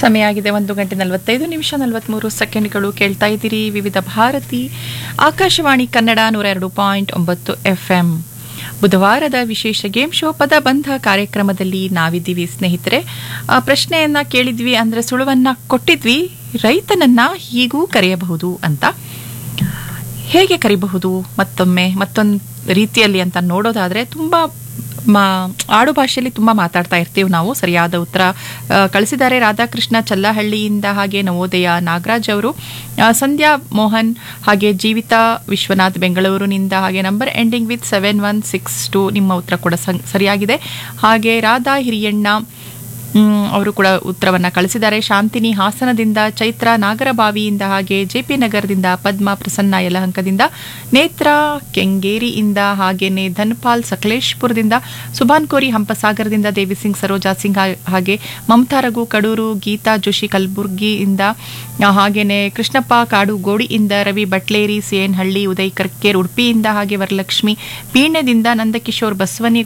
ಸಮಯ ಆಗಿದೆ ಒಂದು ಗಂಟೆ ನಲವತ್ತೈದು ನಿಮಿಷ ನಲವತ್ತ್ಮೂರು ಸೆಕೆಂಡ್ಗಳು ಕೇಳ್ತಾ ಇದ್ದೀರಿ ವಿವಿಧ ಭಾರತಿ ಆಕಾಶವಾಣಿ ಕನ್ನಡ ನೂರ ಎರಡು ಪಾಯಿಂಟ್ ಒಂಬತ್ತು ಎಫ್ ಎಂ ಬುಧವಾರದ ವಿಶೇಷ ಗೇಮ್ ಶೋ ಪದ ಬಂಧ ಕಾರ್ಯಕ್ರಮದಲ್ಲಿ ನಾವಿದ್ದೀವಿ ಸ್ನೇಹಿತರೆ ಆ, ಪ್ರಶ್ನೆಯನ್ನ ಕೇಳಿದ್ವಿ ಅಂದ್ರೆ ಸುಳುವನ್ನ ಕೊಟ್ಟಿದ್ವಿ ರೈತನನ್ನ ಹೀಗೂ ಕರೆಯಬಹುದು ಅಂತ ಹೇಗೆ ಕರಿಬಹುದು ಮತ್ತೊಮ್ಮೆ ಮತ್ತೊಂದು ರೀತಿಯಲ್ಲಿ ಅಂತ ನೋಡೋದಾದ್ರೆ ತುಂಬ ಮಾ ಆಡು ಭಾಷೆಯಲ್ಲಿ ತುಂಬ ಮಾತಾಡ್ತಾ ಇರ್ತೀವಿ ನಾವು ಸರಿಯಾದ ಉತ್ತರ ಆ, ಕಳಿಸಿದ್ದಾರೆ ರಾಧಾಕೃಷ್ಣ ಚಲ್ಲಹಳ್ಳಿಯಿಂದ ಹಾಗೆ ನವೋದಯ ನಾಗರಾಜ್ ಅವರು ಆ, ಸಂಧ್ಯಾ ಮೋಹನ್ ಹಾಗೆ ಜೀವಿತಾ ವಿಶ್ವನಾಥ್ ಬೆಂಗಳೂರಿನಿಂದ ಹಾಗೆ number ending with seven one six two ನಿಮ್ಮ ಉತ್ತರ ಕೂಡ ಸಂ- ಸರಿಯಾಗಿದೆ ಹಾಗೆ ರಾಧಾ ಹಿರಿಯಣ್ಣ ಮ್, ಅವರು ಕೂಡ ಉತ್ತರವನ್ನ ಕಳಿಸಿದ್ದಾರೆ ಶಾಂತಿನಿ ಹಾಸನದಿಂದ ಚೈತ್ರ ನಾಗರಬಾವಿಯಿಂದ ಹಾಗೆ ಜೆ ಪಿ ನಗರದಿಂದ ಪದ್ಮ ಪ್ರಸನ್ನ ಯಲಹಂಕದಿಂದ ನೇತ್ರ ಕೆಂಗೇರಿಯಿಂದ ಹಾಗೇನೆ ಧನ್ಪಾಲ್ ಸಕಲೇಶ್ಪುರದಿಂದ ಸುಭಾನ್ ಕೋರಿ ಹಂಪಸಾಗರದಿಂದ ದೇವಿ ಸಿಂಗ್ ಸರೋಜಾ ಸಿಂಗ್ ಹಾ- ಹಾಗೆ ಮಮತಾ ರಘು ಕಡೂರು ಗೀತಾ ಜೋಶಿ ಕಲಬುರ್ಗಿಯಿಂದ ಆ, ಹಾಗೇನೆ ಕೃಷ್ಣಪ್ಪ ಕಾಡು ಗೋಡಿಯಿಂದ ರವಿ ಬಟ್ಲೇರಿ ಸಿಎನ್ ಹಳ್ಳಿ ಉದಯ್ ಕರ್ಕೇರ್ ಉಡುಪಿಯಿಂದ ಹಾಗೆ ವರಲಕ್ಷ್ಮಿ ಪೀಣ್ಯದಿಂದ ನಂದಕಿಶೋರ್ ಬಸವನಿ